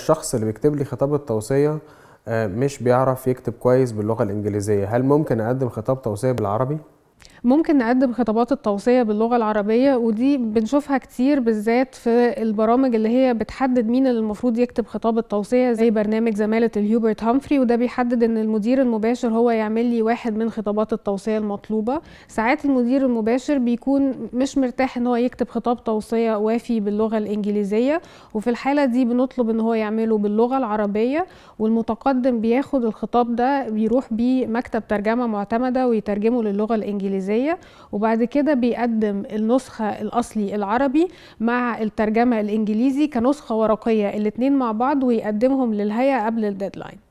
الشخص اللي بيكتب لي خطاب التوصيه آه، مش بيعرف يكتب كويس باللغه الانجليزيه هل ممكن اقدم خطاب توصيه بالعربي ممكن نقدم خطابات التوصية باللغة العربية ودي بنشوفها كتير بالذات في البرامج اللي هي بتحدد مين اللي المفروض يكتب خطاب التوصية زي برنامج زمالة الهيوبرت هامفري وده بيحدد ان المدير المباشر هو يعمل لي واحد من خطابات التوصية المطلوبة ساعات المدير المباشر بيكون مش مرتاح ان هو يكتب خطاب توصية وافي باللغة الانجليزية وفي الحالة دي بنطلب ان هو يعمله باللغة العربية والمتقدم بياخد الخطاب ده بيروح بيه مكتب ترجمة معتمدة ويترجمه للغة الانجليزية وبعد كده بيقدم النسخة الأصلي العربي مع الترجمة الإنجليزي كنسخة ورقية الاتنين مع بعض ويقدمهم للهيئة قبل الديدلاين